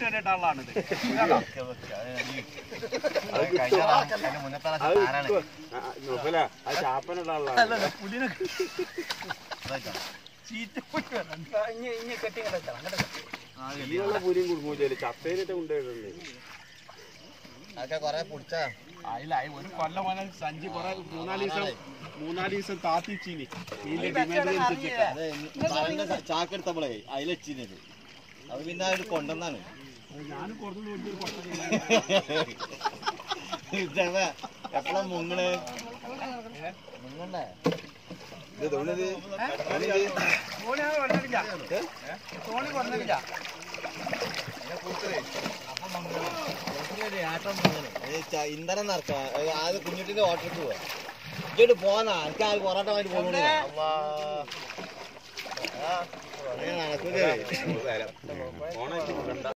Cheat വരെ ഇട്ടാളാണിത് അത് ചാപ്പനുള്ള ആളാണ് ചീറ്റ് പോയിട്ട് വരണം. ഇതിനുള്ള പൂരിയും കുടുംബം ചപ്പേരിട്ട് കൊണ്ടുപോയിട്ടുണ്ട് അതൊക്കെ കൊറേ പിടിച്ച അതില്ല ഈ ഒരു കൊല്ലം മോനെ സഞ്ചി കുറെ മൂന്നാല് ദിവസം മൂന്നാല് ദിവസം താത്തിച്ചീനി ഇതിന്റെ ഡിമാൻഡ് അനുസരിച്ചിട്ട് അത് പറയുന്ന ചാക്കെടുത്തപ്പോളേ അതിലെച്ചിനത് അത് പിന്നെ അതിൽ കൊണ്ടുവന്നാണ് ഞാനും കുറച്ച് വലിയൊരു കൊട്ട എപ്പോഴാ മുങ്ങണ് മുങ്ങണ്ടേ ഇന്ധനം നടക്കാം അത് കുഞ്ഞിട്ടിന്റെ ഓട്ടർക്ക് പോവാ ഇങ്ങോട്ട് പോന്നാ എനിക്ക് ആ പൊറോട്ട വാങ്ങി പോകുന്നു നടക്കൂലേ ഓണായിട്ട്